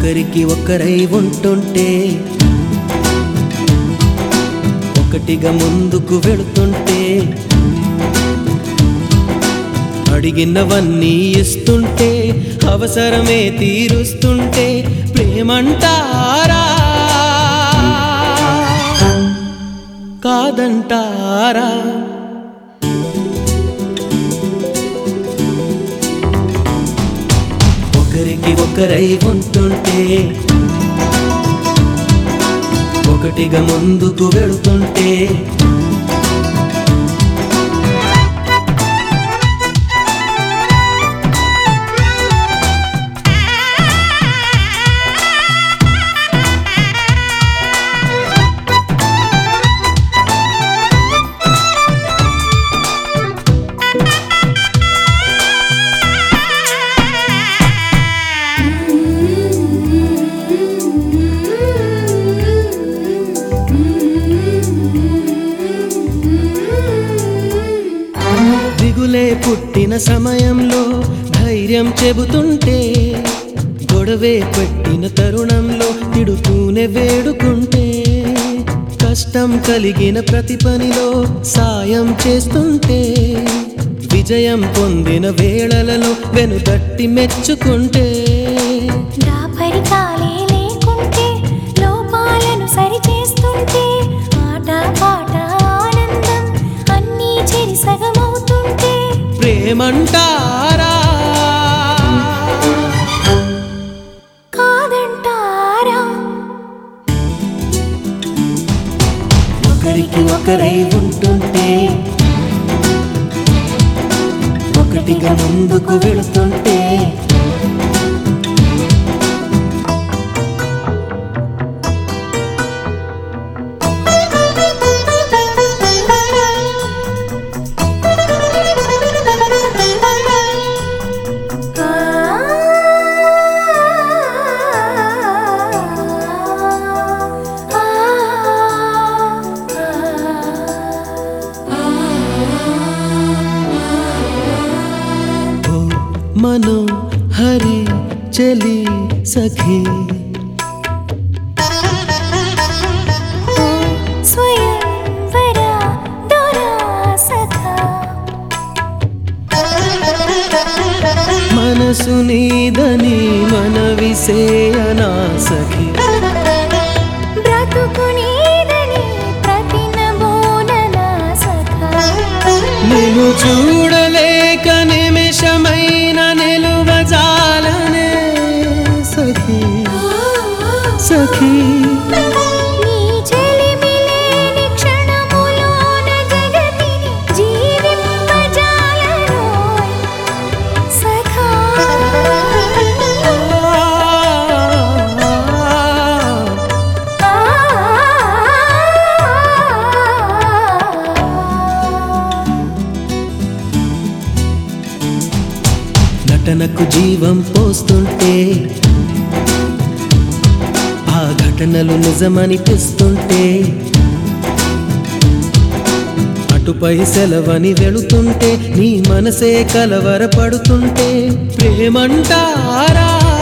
ఒకరికి ఒకరై ఉంటుంటే ఒకటిగా ముందుకు వెళుతుంటే అడిగినవన్నీ ఇస్తుంటే అవసరమే తీరుస్తుంటే ప్రేమంటారా కాదంటారా ఒకరికి ఒకరై ఉంటుంటే ఒకటిగా ముందుకు వెళుతుంటే దిగులే పుట్టిన సమయంలో ధైర్యం చెబుతుంటే గొడవే పెట్టిన తరుణంలో తిడుతూనే వేడుకుంటే కష్టం కలిగిన ప్రతి పనిలో సాయం చేస్తుంటే విజయం పొందిన వేళలలో వెనుదట్టి మెచ్చుకుంటే దాపరికాలే లేకుంటే లోపాలను సరిచేస్తుంటే ఆట పాట ఆనందం అన్నీ చెరి సగమవుతుంటే ప్రేమంటారా కాదంటారా ఒకరికి ఒకరై ఉంటుంటే ఒకటిగా ముందుకు వెళుతుంటే ఓ మనో హరి చలి సఖీ స్వయంవర దొరా సఖా మనసు నీదని మనవిసేయనా సఖీ బ్రతుకు నీదని ప్రతినబోనన సఖా నేను చూడలేక నిమిషమైన నిలువజాలనే సఖీ సఖీ నీ చెలిమిలేని క్షణములోన జగతిని జీవింపజాలనోయ్ సఖా నటనకు జీవం పోస్తుంటే ఆ ఘటనలు నిజమనిపిస్తుంటే అటుపై సెలవని వెళుతుంటే నీ మనసే కలవరపడుతుంటే ప్రేమంటారా